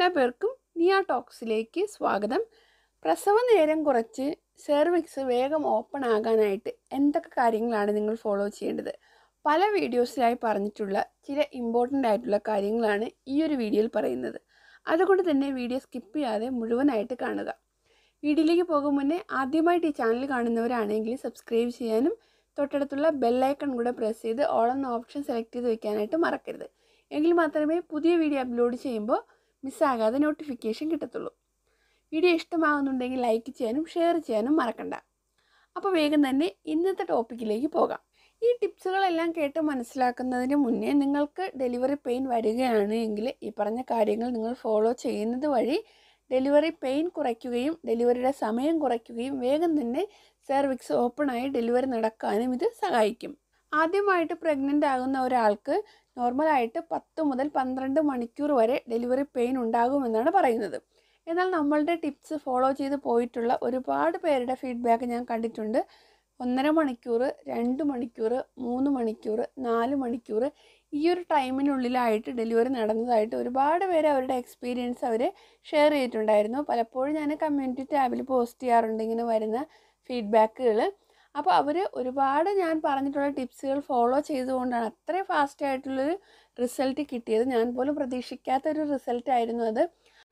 എല്ലാ പേർക്കും നിയ ടോക്സിലേക്ക് സ്വാഗതം പ്രസവ നേരം കുറച്ച് സെർവിക്സ് വേഗം ഓപ്പൺ ആകാനായിട്ട് എന്തൊക്കെ കാര്യങ്ങളാണ് നിങ്ങൾ ഫോളോ ചെയ്യേണ്ടത് പല വീഡിയോസിലായി പറഞ്ഞിട്ടുള്ള ചില ഇമ്പോർട്ടൻ്റ് ആയിട്ടുള്ള കാര്യങ്ങളാണ് ഈ ഒരു വീഡിയോയിൽ പറയുന്നത് അതുകൊണ്ട് തന്നെ വീഡിയോ സ്കിപ്പ് ചെയ്യാതെ മുഴുവനായിട്ട് കാണുക വീഡിയോയിലേക്ക് പോകും മുന്നേ ആദ്യമായിട്ട് ഈ ചാനൽ കാണുന്നവരാണെങ്കിൽ സബ്സ്ക്രൈബ് ചെയ്യാനും തൊട്ടടുത്തുള്ള ബെല്ലൈക്കൺ കൂടെ പ്രസ് ചെയ്ത് ഓൾ എന്ന ഓപ്ഷൻ സെലക്ട് ചെയ്ത് വെക്കാനായിട്ട് മറക്കരുത് എങ്കിൽ മാത്രമേ പുതിയ വീഡിയോ അപ്ലോഡ് ചെയ്യുമ്പോൾ മിസ്സാകാതെ നോട്ടിഫിക്കേഷൻ കിട്ടത്തുള്ളൂ വീഡിയോ ഇഷ്ടമാകുന്നുണ്ടെങ്കിൽ ലൈക്ക് ചെയ്യാനും ഷെയർ ചെയ്യാനും മറക്കണ്ട അപ്പോൾ വേഗം തന്നെ ഇന്നത്തെ ടോപ്പിക്കിലേക്ക് പോകാം ഈ ടിപ്സുകളെല്ലാം കേട്ട് മനസ്സിലാക്കുന്നതിന് മുന്നേ നിങ്ങൾക്ക് ഡെലിവറി പെയിൻ വരികയാണ് എങ്കിൽ ഈ പറഞ്ഞ കാര്യങ്ങൾ നിങ്ങൾ ഫോളോ ചെയ്യുന്നത് വഴി ഡെലിവറി പെയിൻ കുറയ്ക്കുകയും ഡെലിവറിയുടെ സമയം കുറയ്ക്കുകയും വേഗം തന്നെ സെർവിക്സ് ഓപ്പണായി ഡെലിവറി നടക്കാനും ഇത് സഹായിക്കും ആദ്യമായിട്ട് പ്രഗ്നൻ്റ് ആകുന്ന ഒരാൾക്ക് നോർമലായിട്ട് പത്ത് മുതൽ പന്ത്രണ്ട് മണിക്കൂർ വരെ ഡെലിവറി പെയിൻ ഉണ്ടാകുമെന്നാണ് പറയുന്നത് എന്നാൽ നമ്മളുടെ ടിപ്സ് ഫോളോ ചെയ്ത് പോയിട്ടുള്ള ഒരുപാട് പേരുടെ ഫീഡ്ബാക്ക് ഞാൻ കണ്ടിട്ടുണ്ട് ഒന്നര മണിക്കൂർ രണ്ട് മണിക്കൂർ മൂന്ന് മണിക്കൂർ നാല് മണിക്കൂർ ഈ ഒരു ടൈമിനുള്ളിലായിട്ട് ഡെലിവറി നടന്നതായിട്ട് ഒരുപാട് പേര് അവരുടെ എക്സ്പീരിയൻസ് അവർ ഷെയർ ചെയ്തിട്ടുണ്ടായിരുന്നു പലപ്പോഴും ഞാൻ കമ്മ്യൂണിറ്റി ടാബിൽ പോസ്റ്റ് ചെയ്യാറുണ്ട് ഇങ്ങനെ വരുന്ന ഫീഡ്ബാക്കുകൾ അപ്പോൾ അവർ ഒരുപാട് ഞാൻ പറഞ്ഞിട്ടുള്ള ടിപ്സുകൾ ഫോളോ ചെയ്തുകൊണ്ടാണ് അത്രയും ഫാസ്റ്റ് ആയിട്ടുള്ളൊരു റിസൾട്ട് കിട്ടിയത് ഞാൻ പോലും പ്രതീക്ഷിക്കാത്തൊരു റിസൾട്ടായിരുന്നു അത്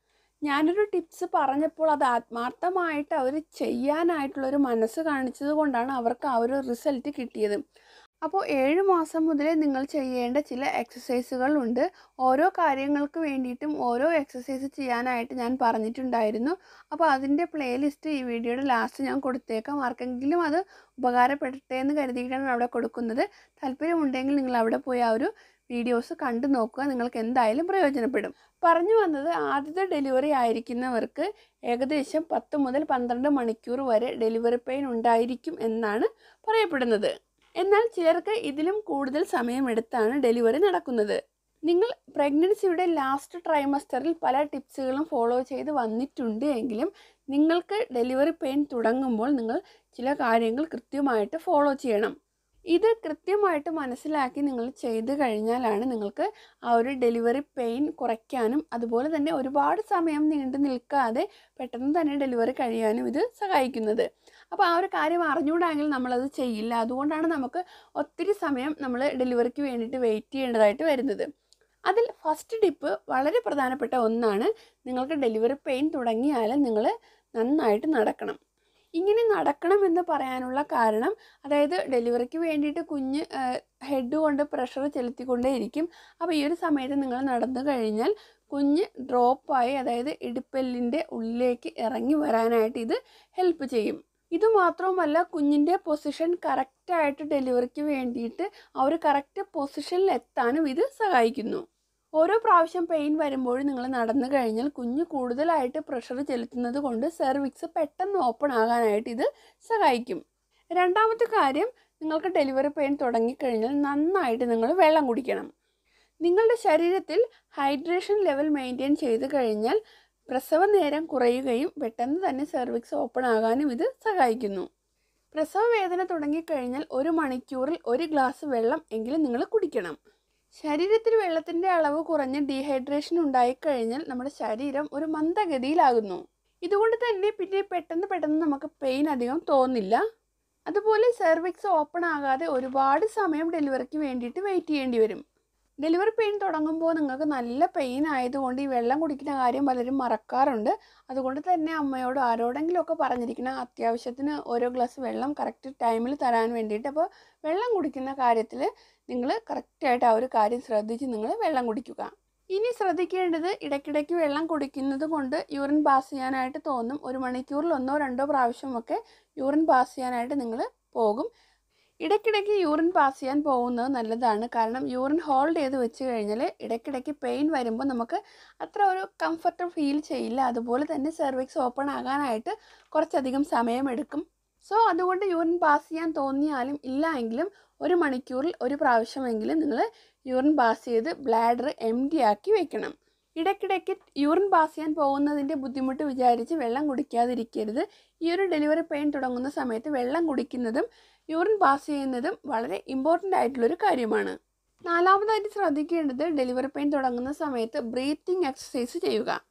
ഞാനൊരു ടിപ്സ് പറഞ്ഞപ്പോൾ അത് ആത്മാർത്ഥമായിട്ട് അവർ ചെയ്യാനായിട്ടുള്ളൊരു മനസ്സ് കാണിച്ചത് കൊണ്ടാണ് അവർക്ക് ആ ഒരു റിസൾട്ട് കിട്ടിയത് അപ്പോൾ ഏഴ് മാസം മുതൽ നിങ്ങൾ ചെയ്യേണ്ട ചില എക്സസൈസുകളുണ്ട് ഓരോ കാര്യങ്ങൾക്ക് വേണ്ടിയിട്ടും ഓരോ എക്സസൈസ് ചെയ്യാനായിട്ട് ഞാൻ പറഞ്ഞിട്ടുണ്ടായിരുന്നു അപ്പോൾ അതിൻ്റെ പ്ലേലിസ്റ്റ് ഈ വീഡിയോയുടെ ലാസ്റ്റ് ഞാൻ കൊടുത്തേക്കാം ആർക്കെങ്കിലും അത് ഉപകാരപ്പെടട്ടെ എന്ന് കരുതിയിട്ടാണ് അവിടെ കൊടുക്കുന്നത് താല്പര്യമുണ്ടെങ്കിൽ നിങ്ങൾ അവിടെ പോയി ആ ഒരു വീഡിയോസ് കണ്ടു നോക്കുക നിങ്ങൾക്ക് എന്തായാലും പ്രയോജനപ്പെടും പറഞ്ഞു വന്നത് ആദ്യത്തെ ഡെലിവറി ആയിരിക്കുന്നവർക്ക് ഏകദേശം പത്ത് മുതൽ പന്ത്രണ്ട് മണിക്കൂർ വരെ ഡെലിവറി പെയിൻ ഉണ്ടായിരിക്കും എന്നാണ് പറയപ്പെടുന്നത് എന്നാൽ ചിലർക്ക് ഇതിലും കൂടുതൽ സമയമെടുത്താണ് ഡെലിവറി നടക്കുന്നത് നിങ്ങൾ പ്രഗ്നൻസിയുടെ ലാസ്റ്റ് ട്രൈമസ്റ്ററിൽ പല ടിപ്സുകളും ഫോളോ ചെയ്ത് വന്നിട്ടുണ്ട് എങ്കിലും നിങ്ങൾക്ക് ഡെലിവറി പെയിൻ തുടങ്ങുമ്പോൾ നിങ്ങൾ ചില കാര്യങ്ങൾ കൃത്യമായിട്ട് ഫോളോ ചെയ്യണം ഇത് കൃത്യമായിട്ട് മനസ്സിലാക്കി നിങ്ങൾ ചെയ്തു കഴിഞ്ഞാലാണ് നിങ്ങൾക്ക് ആ ഒരു ഡെലിവറി പെയിൻ കുറയ്ക്കാനും അതുപോലെ തന്നെ ഒരുപാട് സമയം നീണ്ടു നിൽക്കാതെ പെട്ടെന്ന് തന്നെ ഡെലിവറി കഴിയാനും ഇത് സഹായിക്കുന്നത് അപ്പോൾ ആ ഒരു കാര്യം അറിഞ്ഞുകൂടാങ്കിൽ നമ്മളത് ചെയ്യില്ല അതുകൊണ്ടാണ് നമുക്ക് ഒത്തിരി സമയം നമ്മൾ ഡെലിവറിക്ക് വേണ്ടിയിട്ട് വെയിറ്റ് ചെയ്യേണ്ടതായിട്ട് വരുന്നത് അതിൽ ഫസ്റ്റ് ടിപ്പ് വളരെ പ്രധാനപ്പെട്ട ഒന്നാണ് നിങ്ങൾക്ക് ഡെലിവറി പെയിൻ തുടങ്ങിയാൽ നിങ്ങൾ നന്നായിട്ട് നടക്കണം ഇങ്ങനെ നടക്കണമെന്ന് പറയാനുള്ള കാരണം അതായത് ഡെലിവറിക്ക് വേണ്ടിയിട്ട് കുഞ്ഞ് ഹെഡ് കൊണ്ട് പ്രഷർ ചെലുത്തിക്കൊണ്ടേയിരിക്കും അപ്പോൾ ഈ ഒരു സമയത്ത് നിങ്ങൾ നടന്നു കഴിഞ്ഞാൽ കുഞ്ഞ് ഡ്രോപ്പായി അതായത് ഇടുപ്പെല്ലിൻ്റെ ഉള്ളിലേക്ക് ഇറങ്ങി വരാനായിട്ട് ഇത് ഹെൽപ്പ് ചെയ്യും ഇതുമാത്രവുമല്ല കുഞ്ഞിൻ്റെ പൊസിഷൻ കറക്റ്റായിട്ട് ഡെലിവറിക്ക് വേണ്ടിയിട്ട് ആ ഒരു കറക്റ്റ് പൊസിഷനിൽ എത്താനും ഇത് സഹായിക്കുന്നു ഓരോ പ്രാവശ്യം പെയിൻ വരുമ്പോഴും നിങ്ങൾ നടന്നു കഴിഞ്ഞാൽ കുഞ്ഞ് കൂടുതലായിട്ട് പ്രഷർ ചെലുത്തുന്നത് കൊണ്ട് സെർവിക്സ് പെട്ടെന്ന് ഓപ്പൺ ആകാനായിട്ട് ഇത് സഹായിക്കും രണ്ടാമത്തെ കാര്യം നിങ്ങൾക്ക് ഡെലിവറി പെയിൻ തുടങ്ങിക്കഴിഞ്ഞാൽ നന്നായിട്ട് നിങ്ങൾ വെള്ളം കുടിക്കണം നിങ്ങളുടെ ശരീരത്തിൽ ഹൈഡ്രേഷൻ ലെവൽ മെയിൻറ്റെയിൻ ചെയ്ത് കഴിഞ്ഞാൽ പ്രസവ നേരം കുറയുകയും പെട്ടെന്ന് തന്നെ സെർവിക്സ് ഓപ്പൺ ആകാനും ഇത് സഹായിക്കുന്നു പ്രസവ വേദന തുടങ്ങിക്കഴിഞ്ഞാൽ ഒരു മണിക്കൂറിൽ ഒരു ഗ്ലാസ് വെള്ളം എങ്കിലും നിങ്ങൾ കുടിക്കണം ശരീരത്തിൽ വെള്ളത്തിൻ്റെ അളവ് കുറഞ്ഞ് ഡീഹൈഡ്രേഷൻ ഉണ്ടായിക്കഴിഞ്ഞാൽ നമ്മുടെ ശരീരം ഒരു മന്ദഗതിയിലാകുന്നു ഇതുകൊണ്ട് തന്നെ പിന്നെ പെട്ടെന്ന് പെട്ടെന്ന് നമുക്ക് പെയിൻ അധികം തോന്നില്ല അതുപോലെ സെർവിക്സ് ഓപ്പൺ ആകാതെ ഒരുപാട് സമയം ഡെലിവറിക്ക് വേണ്ടിയിട്ട് വെയിറ്റ് ചെയ്യേണ്ടി വരും ഡെലിവറി പെയിൻ തുടങ്ങുമ്പോൾ നിങ്ങൾക്ക് നല്ല പെയിൻ ആയതുകൊണ്ട് ഈ വെള്ളം കുടിക്കുന്ന കാര്യം പലരും മറക്കാറുണ്ട് അതുകൊണ്ട് തന്നെ അമ്മയോട് ആരോടെങ്കിലും ഒക്കെ പറഞ്ഞിരിക്കണം അത്യാവശ്യത്തിന് ഓരോ ഗ്ലാസ് വെള്ളം കറക്റ്റ് ടൈമിൽ തരാൻ വേണ്ടിയിട്ട് അപ്പോൾ വെള്ളം കുടിക്കുന്ന കാര്യത്തിൽ നിങ്ങൾ കറക്റ്റായിട്ട് ആ ഒരു കാര്യം ശ്രദ്ധിച്ച് നിങ്ങൾ വെള്ളം കുടിക്കുക ഇനി ശ്രദ്ധിക്കേണ്ടത് ഇടയ്ക്കിടയ്ക്ക് വെള്ളം കുടിക്കുന്നത് കൊണ്ട് യൂറിൻ പാസ് ചെയ്യാനായിട്ട് തോന്നും ഒരു മണിക്കൂറിൽ ഒന്നോ രണ്ടോ പ്രാവശ്യമൊക്കെ യൂറിൻ പാസ് ചെയ്യാനായിട്ട് നിങ്ങൾ പോകും ഇടയ്ക്കിടയ്ക്ക് യൂറിൻ പാസ് ചെയ്യാൻ പോകുന്നത് നല്ലതാണ് കാരണം യൂറിൻ ഹോൾഡ് ചെയ്ത് വെച്ച് കഴിഞ്ഞാൽ ഇടയ്ക്കിടയ്ക്ക് പെയിൻ വരുമ്പോൾ നമുക്ക് അത്ര ഒരു കംഫർട്ട് ഫീൽ ചെയ്യില്ല അതുപോലെ തന്നെ സെർവിക്സ് ഓപ്പൺ ആകാനായിട്ട് കുറച്ചധികം സമയമെടുക്കും സോ അതുകൊണ്ട് യൂറിൻ പാസ് ചെയ്യാൻ തോന്നിയാലും ഇല്ല എങ്കിലും ഒരു മണിക്കൂറിൽ ഒരു പ്രാവശ്യമെങ്കിലും നിങ്ങൾ യൂറിൻ പാസ് ചെയ്ത് ബ്ലാഡർ എം ഡി ആക്കി വെക്കണം ഇടയ്ക്കിടയ്ക്ക് യൂറിൻ പാസ് ചെയ്യാൻ പോകുന്നതിൻ്റെ ബുദ്ധിമുട്ട് വിചാരിച്ച് വെള്ളം കുടിക്കാതിരിക്കരുത് ഈ ഒരു ഡെലിവറി പെയിൻ തുടങ്ങുന്ന സമയത്ത് വെള്ളം കുടിക്കുന്നതും യൂറിൻ പാസ് ചെയ്യുന്നതും വളരെ ഇമ്പോർട്ടൻ്റ് ആയിട്ടുള്ളൊരു കാര്യമാണ് നാലാമതായിട്ട് ശ്രദ്ധിക്കേണ്ടത് ഡെലിവറി പെയിൻ തുടങ്ങുന്ന സമയത്ത് ബ്രീത്തിങ് എക്സസൈസ് ചെയ്യുക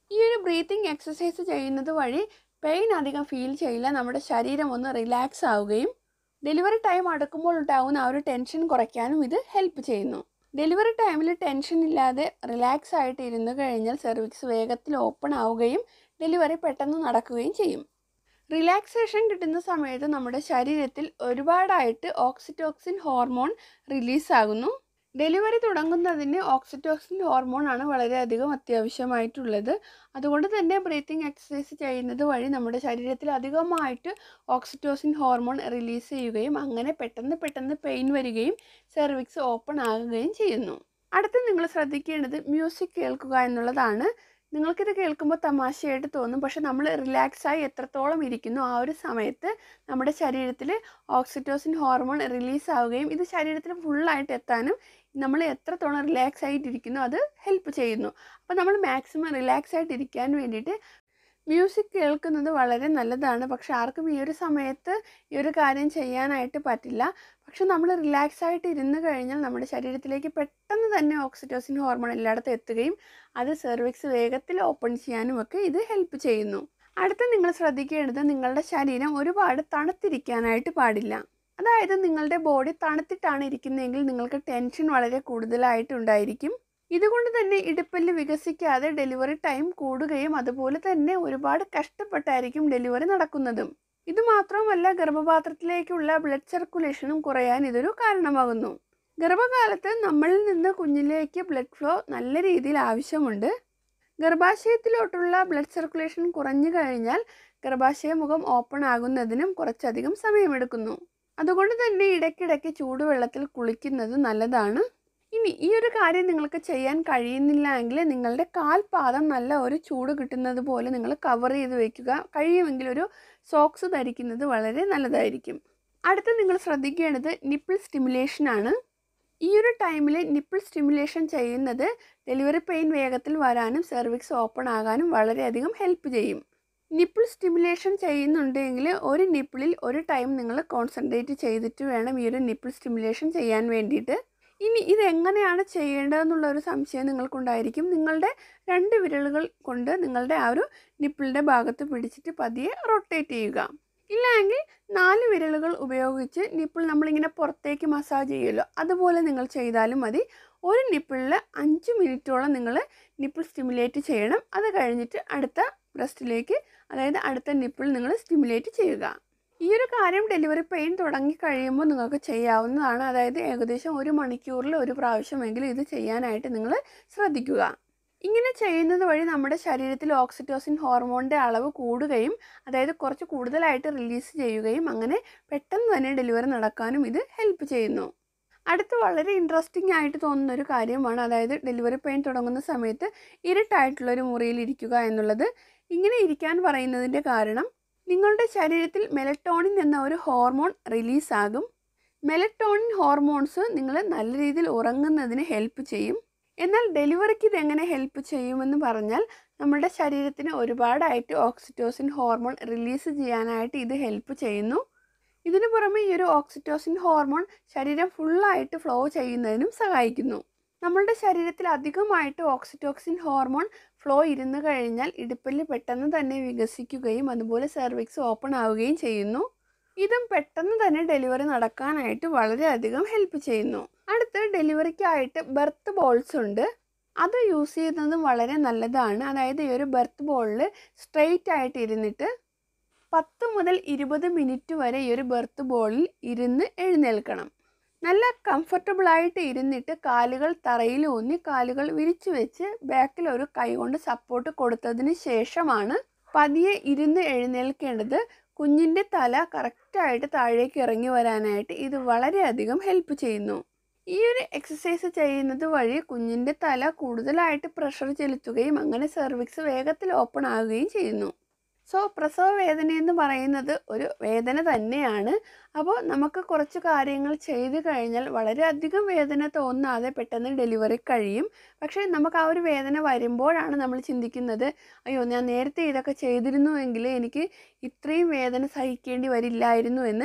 ഈ ഒരു ബ്രീത്തിങ് എക്സസൈസ് ചെയ്യുന്നത് വഴി പെയിൻ അധികം ഫീൽ ചെയ്യില്ല നമ്മുടെ ശരീരം ഒന്ന് റിലാക്സ് ആവുകയും ഡെലിവറി ടൈം അടുക്കുമ്പോൾ ഉണ്ടാകുന്ന ആ ഒരു ടെൻഷൻ കുറയ്ക്കാനും ഇത് ഹെൽപ്പ് ചെയ്യുന്നു ഡെലിവറി ടൈമിൽ ടെൻഷൻ ഇല്ലാതെ റിലാക്സ് ആയിട്ട് ഇരുന്ന് കഴിഞ്ഞാൽ സെർവിക്സ് വേഗത്തിൽ ഓപ്പൺ ആവുകയും ഡെലിവറി പെട്ടെന്ന് നടക്കുകയും ചെയ്യും റിലാക്സേഷൻ കിട്ടുന്ന സമയത്ത് നമ്മുടെ ശരീരത്തിൽ ഒരുപാടായിട്ട് ഓക്സിറ്റോക്സിൻ ഹോർമോൺ റിലീസാകുന്നു ഡെലിവറി തുടങ്ങുന്നതിന് ഓക്സിറ്റോക്സിൻ ഹോർമോൺ ആണ് വളരെയധികം അത്യാവശ്യമായിട്ടുള്ളത് അതുകൊണ്ട് തന്നെ ബ്രീത്തിങ് എക്സസൈസ് ചെയ്യുന്നത് വഴി നമ്മുടെ ശരീരത്തിൽ അധികമായിട്ട് ഓക്സിറ്റോസിൻ ഹോർമോൺ റിലീസ് ചെയ്യുകയും അങ്ങനെ പെട്ടെന്ന് പെട്ടെന്ന് പെയിൻ വരികയും സെർവിക്സ് ഓപ്പൺ ആകുകയും ചെയ്യുന്നു അടുത്ത് നിങ്ങൾ ശ്രദ്ധിക്കേണ്ടത് മ്യൂസിക് കേൾക്കുക എന്നുള്ളതാണ് നിങ്ങൾക്കിത് കേൾക്കുമ്പോൾ തമാശയായിട്ട് തോന്നും പക്ഷെ നമ്മൾ റിലാക്സായി എത്രത്തോളം ഇരിക്കുന്നു ആ ഒരു സമയത്ത് നമ്മുടെ ശരീരത്തിൽ ഓക്സിറ്റോസിൻ ഹോർമോൺ റിലീസ് ആവുകയും ഇത് ശരീരത്തിൽ ഫുള്ളായിട്ട് എത്താനും നമ്മൾ എത്രത്തോളം റിലാക്സ് ആയിട്ടിരിക്കുന്നു അത് ഹെൽപ്പ് ചെയ്യുന്നു അപ്പോൾ നമ്മൾ മാക്സിമം റിലാക്സ് ആയിട്ടിരിക്കാൻ വേണ്ടിയിട്ട് മ്യൂസിക് കേൾക്കുന്നത് വളരെ നല്ലതാണ് പക്ഷെ ആർക്കും ഈ ഒരു സമയത്ത് ഈ ഒരു കാര്യം ചെയ്യാനായിട്ട് പറ്റില്ല പക്ഷെ നമ്മൾ റിലാക്സ് ആയിട്ട് ഇരുന്ന് കഴിഞ്ഞാൽ നമ്മുടെ ശരീരത്തിലേക്ക് പെട്ടെന്ന് തന്നെ ഓക്സിറ്റോസിൻ ഹോർമോൺ എല്ലായിടത്തും എത്തുകയും അത് സെർവിക്സ് വേഗത്തിൽ ഓപ്പൺ ചെയ്യാനും ഒക്കെ ഇത് ഹെൽപ്പ് ചെയ്യുന്നു അടുത്ത നിങ്ങൾ ശ്രദ്ധിക്കേണ്ടത് നിങ്ങളുടെ ശരീരം ഒരുപാട് തണുത്തിരിക്കാനായിട്ട് പാടില്ല അതായത് നിങ്ങളുടെ ബോഡി തണുത്തിട്ടാണ് ഇരിക്കുന്നതെങ്കിൽ നിങ്ങൾക്ക് ടെൻഷൻ വളരെ കൂടുതലായിട്ടുണ്ടായിരിക്കും ഇതുകൊണ്ട് തന്നെ ഇടുപ്പല്ല് വികസിക്കാതെ ഡെലിവറി ടൈം കൂടുകയും അതുപോലെ തന്നെ ഒരുപാട് കഷ്ടപ്പെട്ടായിരിക്കും ഡെലിവറി നടക്കുന്നതും ഇത് മാത്രമല്ല ഗർഭപാത്രത്തിലേക്കുള്ള ബ്ലഡ് സർക്കുലേഷനും കുറയാൻ ഇതൊരു കാരണമാകുന്നു ഗർഭകാലത്ത് നമ്മളിൽ നിന്ന് കുഞ്ഞിലേക്ക് ബ്ലഡ് ഫ്ലോ നല്ല രീതിയിൽ ആവശ്യമുണ്ട് ഗർഭാശയത്തിലോട്ടുള്ള ബ്ലഡ് സർക്കുലേഷൻ കുറഞ്ഞു കഴിഞ്ഞാൽ ഗർഭാശയ മുഖം ഓപ്പൺ ആകുന്നതിനും കുറച്ചധികം സമയമെടുക്കുന്നു അതുകൊണ്ട് തന്നെ ഇടയ്ക്കിടയ്ക്ക് ചൂടുവെള്ളത്തിൽ കുളിക്കുന്നത് നല്ലതാണ് ഇനി ഈ ഒരു കാര്യം നിങ്ങൾക്ക് ചെയ്യാൻ കഴിയുന്നില്ല എങ്കിൽ നിങ്ങളുടെ കാൽപാദം നല്ല ഒരു ചൂട് കിട്ടുന്നത് പോലെ നിങ്ങൾ കവർ ചെയ്ത് വെക്കുക കഴിയുമെങ്കിൽ ഒരു സോക്സ് ധരിക്കുന്നത് വളരെ നല്ലതായിരിക്കും അടുത്ത് നിങ്ങൾ ശ്രദ്ധിക്കേണ്ടത് നിപ്പിൾ സ്റ്റിമുലേഷൻ ആണ് ഈ ഒരു ടൈമിൽ നിപ്പിൾ സ്റ്റിമുലേഷൻ ചെയ്യുന്നത് ഡെലിവറി പെയിൻ വേഗത്തിൽ വരാനും സെർവിക്സ് ഓപ്പൺ ആകാനും വളരെയധികം ഹെൽപ്പ് ചെയ്യും നിപ്പിൾ സ്റ്റിമുലേഷൻ ചെയ്യുന്നുണ്ടെങ്കിൽ ഒരു നിപ്പിളിൽ ഒരു ടൈം നിങ്ങൾ കോൺസെൻട്രേറ്റ് ചെയ്തിട്ട് വേണം ഈ ഒരു നിപ്പിൾ സ്റ്റിമുലേഷൻ ചെയ്യാൻ വേണ്ടിയിട്ട് ഇനി ഇതെങ്ങനെയാണ് ചെയ്യേണ്ടതെന്നുള്ള ഒരു സംശയം നിങ്ങൾക്കുണ്ടായിരിക്കും നിങ്ങളുടെ രണ്ട് വിരലുകൾ കൊണ്ട് നിങ്ങളുടെ ആ ഒരു നിപ്പിളിൻ്റെ ഭാഗത്ത് പിടിച്ചിട്ട് പതിയെ റൊട്ടേറ്റ് ചെയ്യുക ഇല്ലെങ്കിൽ നാല് വിരലുകൾ ഉപയോഗിച്ച് നിപ്പിൾ നമ്മളിങ്ങനെ പുറത്തേക്ക് മസാജ് ചെയ്യുമല്ലോ അതുപോലെ നിങ്ങൾ ചെയ്താലും മതി ഒരു നിപ്പിളിൽ അഞ്ച് മിനിറ്റോളം നിങ്ങൾ നിപ്പിൾ സ്റ്റിമുലേറ്റ് ചെയ്യണം അത് കഴിഞ്ഞിട്ട് അടുത്ത ബ്രസ്റ്റിലേക്ക് അതായത് അടുത്ത നിപ്പിൾ നിങ്ങൾ സ്റ്റിമുലേറ്റ് ചെയ്യുക ഈ ഒരു കാര്യം ഡെലിവറി പെയിൻ തുടങ്ങി കഴിയുമ്പോൾ നിങ്ങൾക്ക് ചെയ്യാവുന്നതാണ് അതായത് ഏകദേശം ഒരു മണിക്കൂറിൽ ഒരു പ്രാവശ്യമെങ്കിലും ഇത് ചെയ്യാനായിട്ട് നിങ്ങൾ ശ്രദ്ധിക്കുക ഇങ്ങനെ ചെയ്യുന്നത് വഴി നമ്മുടെ ശരീരത്തിൽ ഓക്സിറ്റോസിൻ ഹോർമോണിൻ്റെ അളവ് കൂടുകയും അതായത് കുറച്ച് കൂടുതലായിട്ട് റിലീസ് ചെയ്യുകയും അങ്ങനെ പെട്ടെന്ന് തന്നെ ഡെലിവറി നടക്കാനും ഇത് ഹെൽപ്പ് ചെയ്യുന്നു അടുത്ത് വളരെ ഇൻട്രസ്റ്റിംഗ് ആയിട്ട് തോന്നുന്ന ഒരു കാര്യമാണ് അതായത് ഡെലിവറി പെയിൻ തുടങ്ങുന്ന സമയത്ത് ഇരുട്ടായിട്ടുള്ള ഒരു മുറിയിൽ ഇരിക്കുക എന്നുള്ളത് ഇങ്ങനെ ഇരിക്കാൻ പറയുന്നതിൻ്റെ കാരണം നിങ്ങളുടെ ശരീരത്തിൽ മെലറ്റോണിൻ എന്ന ഒരു ഹോർമോൺ റിലീസാകും മെലറ്റോണിൻ ഹോർമോൺസ് നിങ്ങൾ നല്ല രീതിയിൽ ഉറങ്ങുന്നതിന് ഹെൽപ്പ് ചെയ്യും എന്നാൽ ഡെലിവറിക്ക് ഇതെങ്ങനെ ഹെൽപ്പ് ചെയ്യുമെന്ന് പറഞ്ഞാൽ നമ്മുടെ ശരീരത്തിന് ഒരുപാടായിട്ട് ഓക്സിറ്റോസിൻ ഹോർമോൺ റിലീസ് ചെയ്യാനായിട്ട് ഇത് ഹെൽപ്പ് ചെയ്യുന്നു ഇതിനു പുറമെ ഈ ഒരു ഓക്സിറ്റോസിൻ ഹോർമോൺ ശരീരം ഫുള്ളായിട്ട് ഫ്ലോ ചെയ്യുന്നതിനും സഹായിക്കുന്നു നമ്മളുടെ ശരീരത്തിൽ അധികമായിട്ട് ഓക്സിറ്റോക്സിൻ ഹോർമോൺ ഫ്ലോ ഇരുന്ന് കഴിഞ്ഞാൽ ഇടുപ്പല്ല് പെട്ടെന്ന് തന്നെ വികസിക്കുകയും അതുപോലെ സെർവിക്സ് ഓപ്പൺ ആവുകയും ചെയ്യുന്നു ഇതും പെട്ടെന്ന് തന്നെ ഡെലിവറി നടക്കാനായിട്ട് വളരെയധികം ഹെൽപ്പ് ചെയ്യുന്നു അടുത്ത് ഡെലിവറിക്കായിട്ട് ബർത്ത് ബോൾസ് ഉണ്ട് അത് യൂസ് ചെയ്യുന്നതും വളരെ നല്ലതാണ് അതായത് ഈ ഒരു ബർത്ത് ബോളിൽ സ്ട്രെയിറ്റ് ആയിട്ട് ഇരുന്നിട്ട് പത്ത് മുതൽ ഇരുപത് മിനിറ്റ് വരെ ഈ ഒരു ബർത്ത് ബോളിൽ ഇരുന്ന് എഴുന്നേൽക്കണം നല്ല കംഫർട്ടബിൾ ആയിട്ട് ഇരുന്നിട്ട് കാലുകൾ തറയിൽ ഊന്നി കാലുകൾ വിരിച്ചു വെച്ച് ബാക്കിൽ ഒരു കൈ കൊണ്ട് സപ്പോർട്ട് കൊടുത്തതിന് ശേഷമാണ് പതിയെ ഇരുന്ന് എഴുന്നേൽക്കേണ്ടത് കുഞ്ഞിൻ്റെ തല കറക്റ്റായിട്ട് താഴേക്ക് ഇറങ്ങി വരാനായിട്ട് ഇത് വളരെയധികം ഹെൽപ്പ് ചെയ്യുന്നു ഈ ഒരു എക്സസൈസ് ചെയ്യുന്നത് വഴി കുഞ്ഞിൻ്റെ തല കൂടുതലായിട്ട് പ്രഷർ ചെലുത്തുകയും അങ്ങനെ സെർവിക്സ് വേഗത്തിൽ ഓപ്പൺ ആവുകയും ചെയ്യുന്നു സോ പ്രസവ വേദന എന്ന് പറയുന്നത് ഒരു വേദന തന്നെയാണ് അപ്പോൾ നമുക്ക് കുറച്ച് കാര്യങ്ങൾ ചെയ്തു കഴിഞ്ഞാൽ വളരെയധികം വേദന തോന്നാതെ പെട്ടെന്ന് ഡെലിവറി കഴിയും പക്ഷേ നമുക്ക് ആ ഒരു വേദന വരുമ്പോഴാണ് നമ്മൾ ചിന്തിക്കുന്നത് അയ്യോ ഞാൻ നേരത്തെ ഇതൊക്കെ ചെയ്തിരുന്നുവെങ്കിൽ എനിക്ക് ഇത്രയും വേദന സഹിക്കേണ്ടി വരില്ലായിരുന്നു എന്ന്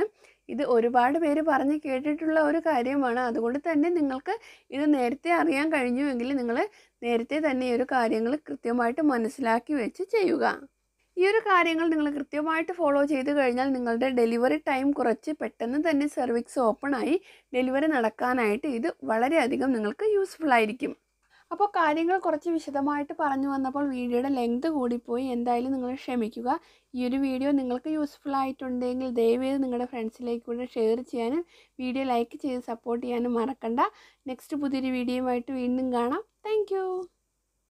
ഇത് ഒരുപാട് പേര് പറഞ്ഞ് കേട്ടിട്ടുള്ള ഒരു കാര്യമാണ് അതുകൊണ്ട് തന്നെ നിങ്ങൾക്ക് ഇത് നേരത്തെ അറിയാൻ കഴിഞ്ഞുവെങ്കിൽ നിങ്ങൾ നേരത്തെ തന്നെ ഈ ഒരു കാര്യങ്ങൾ കൃത്യമായിട്ട് മനസ്സിലാക്കി വെച്ച് ചെയ്യുക ഈ ഒരു കാര്യങ്ങൾ നിങ്ങൾ കൃത്യമായിട്ട് ഫോളോ ചെയ്ത് കഴിഞ്ഞാൽ നിങ്ങളുടെ ഡെലിവറി ടൈം കുറച്ച് പെട്ടെന്ന് തന്നെ സെർവിക്സ് ഓപ്പൺ ആയി ഡെലിവറി നടക്കാനായിട്ട് ഇത് വളരെയധികം നിങ്ങൾക്ക് യൂസ്ഫുൾ ആയിരിക്കും അപ്പോൾ കാര്യങ്ങൾ കുറച്ച് വിശദമായിട്ട് പറഞ്ഞു വന്നപ്പോൾ വീഡിയോയുടെ ലെങ്ത് കൂടിപ്പോയി എന്തായാലും നിങ്ങൾ ക്ഷമിക്കുക ഈ ഒരു വീഡിയോ നിങ്ങൾക്ക് യൂസ്ഫുൾ ആയിട്ടുണ്ടെങ്കിൽ ദയവേത് നിങ്ങളുടെ ഫ്രണ്ട്സിലേക്ക് കൂടെ ഷെയർ ചെയ്യാനും വീഡിയോ ലൈക്ക് ചെയ്ത് സപ്പോർട്ട് ചെയ്യാനും മറക്കണ്ട നെക്സ്റ്റ് പുതിയൊരു വീഡിയോയുമായിട്ട് വീണ്ടും കാണാം താങ്ക്